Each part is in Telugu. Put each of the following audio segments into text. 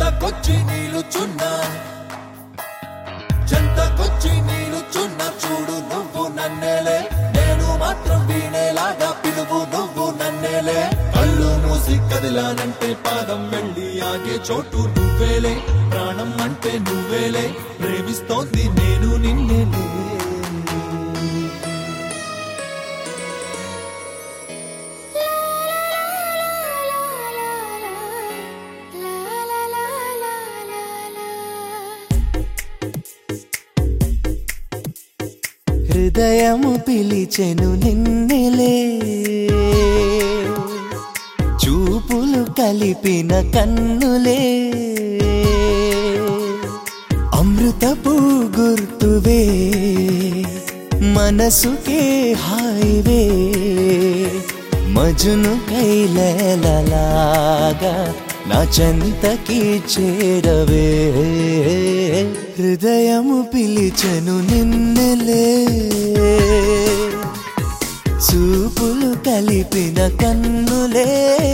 చెంతకొచ్చి నిలుచున్నా చెంతకొచ్చి నిలుచున్నా చూడు నువ్వు నన్నేలే నేను మాత్రం వీణేలాగా పిలువు నువ్వు నన్నేలే కళ్ళు మూసి కదిలానంటే పాదం వెళ్ళి ఆగే చోటు నువ్వేలే ప్రాణం అంటే నువ్వేలే ప్రేమిస్తోంది నేను నిన్నేలే హృదయము పిలిచెను నిన్నెలే చూపులు కలిపిన కన్నులే అమృతపు గుర్తువే మనసుకే హాయివే మజును కైలలాగా నా చెంతకి చేరవే హృదయము పిలిచెను నిన్నెలే చూపులు కలిపిన కన్నులే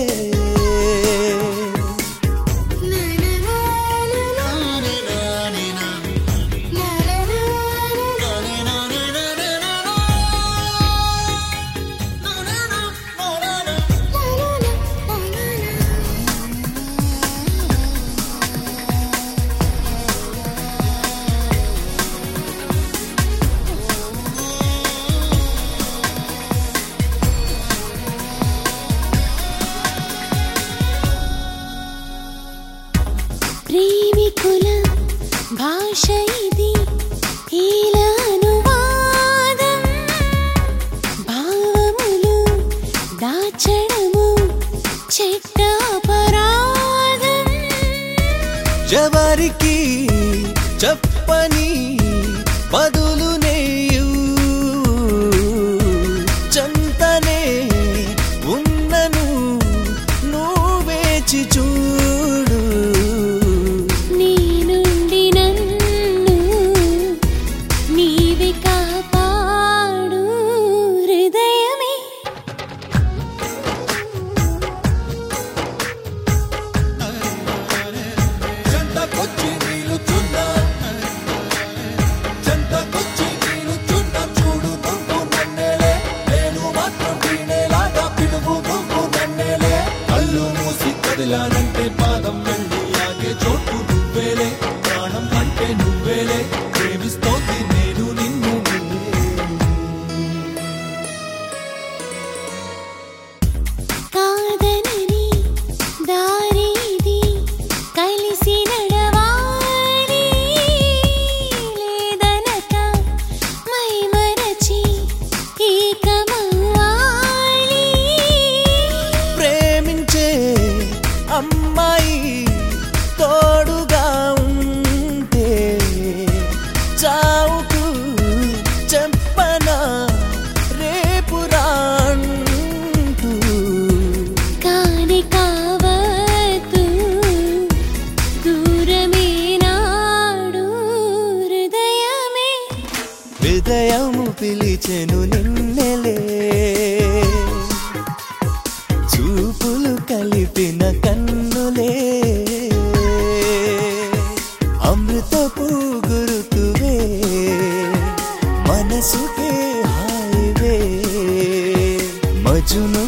ప్రేమికుల భాష ఇది ఈల అనువాదం భావములు దాచడము చెట్ట అపరాధం ఎవరికి చెప్పని బదులు నేయు చంతనే ఉన్నను నువ్వేచి చూడు నీ నుండి నన్ను నీవి కాపాడు హృదయమే చెంతకొచ్చి నిలుచున్నా చెంతకొచ్చి నిలుచున్నా చూడు నువ్వు నన్నేలే నేను మాత్రం వీణేలాగా పిలువు నువ్వు నన్నేలే కళ్ళు మూసి కదిలానంటే పాదం వెళ్ళి ఆగే చోటు నువ్వేలే ప్రాణం అంటే నువ్వేలే ప్రేమిస్తోంది నేను నిన్ను కాదనని దారిది కలిసి నడవాలి లేదనక మై మరచి ఏకమవ్వాలి ప్రేమించే అమ్మాయి తోడుగా ఉంటే చావుకు చెప్పనా రేపు రాంటూ కాని కావద్దు దూరమే నాడు హృదయమే హృదయము పిలిచెను నిన్నెలే చూపులు కలిపిన కన్నులే అమృతపు గురుతువే మనసుకే హాయివే మజును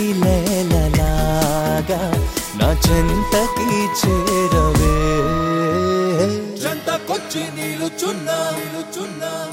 కైలలాగా నా చెంతకి చేరవే చెంతకొచ్చి నిలుచున్నా నిలుచున్నా